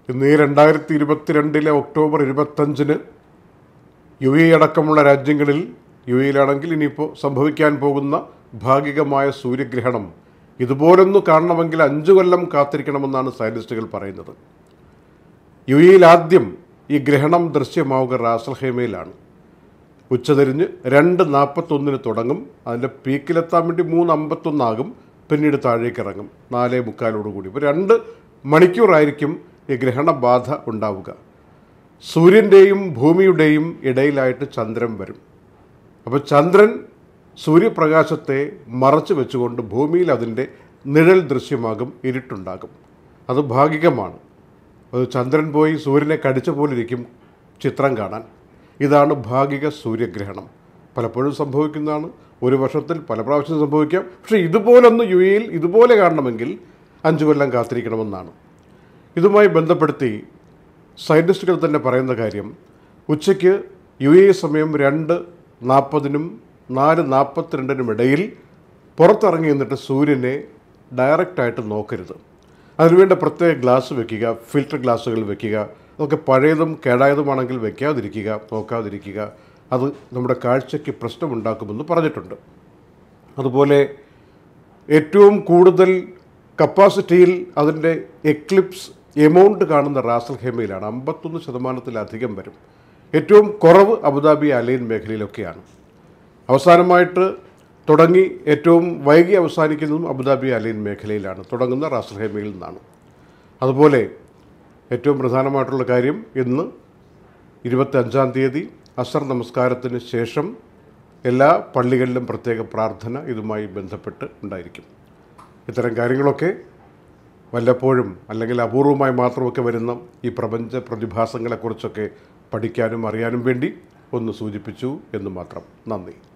ഇന്ന് ഈ രണ്ടായിരത്തി ഇരുപത്തിരണ്ടിലെ ഒക്ടോബർ ഇരുപത്തഞ്ചിന് യു എ അടക്കമുള്ള രാജ്യങ്ങളിൽ യു എയിലാണെങ്കിൽ ഇനിയിപ്പോൾ സംഭവിക്കാൻ പോകുന്ന ഭാഗികമായ സൂര്യഗ്രഹണം ഇതുപോലൊന്നു കാണണമെങ്കിൽ അഞ്ചു കൊല്ലം കാത്തിരിക്കണമെന്നാണ് സയൻറ്റിസ്റ്റുകൾ പറയുന്നത് യു എയിൽ ആദ്യം ഈ ഗ്രഹണം ദൃശ്യമാവുക റാസൽഹേമയിലാണ് ഉച്ചതിരിഞ്ഞ് രണ്ട് നാൽപ്പത്തൊന്നിന് തുടങ്ങും അതിൻ്റെ പീക്കിലെത്താൻ വേണ്ടി മൂന്ന് അമ്പത്തൊന്നാകും പിന്നീട് താഴേക്ക് ഇറങ്ങും നാലേ മുക്കാലോടുകൂടി ഇപ്പോൾ രണ്ട് മണിക്കൂറായിരിക്കും ഈ ഗ്രഹണബാധ ഉണ്ടാവുക സൂര്യൻ്റെയും ഭൂമിയുടെയും ഇടയിലായിട്ട് ചന്ദ്രൻ വരും അപ്പോൾ ചന്ദ്രൻ സൂര്യപ്രകാശത്തെ മറച്ചു വെച്ചുകൊണ്ട് ഭൂമിയിൽ അതിൻ്റെ നിഴൽ ദൃശ്യമാകും ഇരുട്ടുണ്ടാകും അത് ഭാഗികമാണ് അത് ചന്ദ്രൻ പോയി സൂര്യനെ കടിച്ച പോലെ ഇരിക്കും ചിത്രം കാണാൻ ഇതാണ് ഭാഗിക സൂര്യഗ്രഹണം പലപ്പോഴും സംഭവിക്കുന്നതാണ് ഒരു വർഷത്തിൽ പല പ്രാവശ്യം സംഭവിക്കാം പക്ഷേ ഇതുപോലൊന്ന് യു എയിൽ ഇതുപോലെ കാണണമെങ്കിൽ അഞ്ചു കൊല്ലം കാത്തിരിക്കണമെന്നാണ് ഇതുമായി ബന്ധപ്പെടുത്തി സയൻറ്റിസ്റ്റുകൾ തന്നെ പറയുന്ന കാര്യം ഉച്ചയ്ക്ക് യു എ സമയം രണ്ട് നാൽപ്പതിനും നാല് നാൽപ്പത്തിരണ്ടിനും ഇടയിൽ പുറത്തിറങ്ങി നിന്നിട്ട് സൂര്യനെ ഡയറക്റ്റായിട്ട് നോക്കരുത് അതിനുവേണ്ട പ്രത്യേക ഗ്ലാസ് വെക്കുക ഫിൽറ്റർ ഗ്ലാസ്സുകൾ വെക്കുക അതൊക്കെ പഴയതും കേടായതുമാണെങ്കിൽ വെക്കാതിരിക്കുക നോക്കാതിരിക്കുക അത് നമ്മുടെ കാഴ്ചയ്ക്ക് പ്രശ്നമുണ്ടാക്കുമെന്ന് പറഞ്ഞിട്ടുണ്ട് അതുപോലെ ഏറ്റവും കൂടുതൽ കപ്പാസിറ്റിയിൽ അതിൻ്റെ എക്ലിപ്സ് എമൗണ്ട് കാണുന്ന റാസൽ ഹേമയിലാണ് അമ്പത്തൊന്ന് ശതമാനത്തിലധികം വരും ഏറ്റവും കുറവ് അബുദാബി അലൈൻ മേഖലയിലൊക്കെയാണ് അവസാനമായിട്ട് തുടങ്ങി ഏറ്റവും വൈകി അവസാനിക്കുന്നതും അബുദാബി അലൈൻ മേഖലയിലാണ് തുടങ്ങുന്ന റാസൽ ഹേമയിൽ നിന്നാണ് അതുപോലെ ഏറ്റവും പ്രധാനമായിട്ടുള്ള കാര്യം ഇന്ന് ഇരുപത്തി അഞ്ചാം തീയതി അസർ നമസ്കാരത്തിന് ശേഷം എല്ലാ പള്ളികളിലും പ്രത്യേക പ്രാർത്ഥന ഇതുമായി ബന്ധപ്പെട്ട് ഉണ്ടായിരിക്കും ഇത്തരം കാര്യങ്ങളൊക്കെ വല്ലപ്പോഴും അല്ലെങ്കിൽ അപൂർവമായി മാത്രമൊക്കെ വരുന്ന ഈ പ്രപഞ്ച പ്രതിഭാസങ്ങളെക്കുറിച്ചൊക്കെ പഠിക്കാനും അറിയാനും വേണ്ടി ഒന്ന് സൂചിപ്പിച്ചു എന്ന് മാത്രം നന്ദി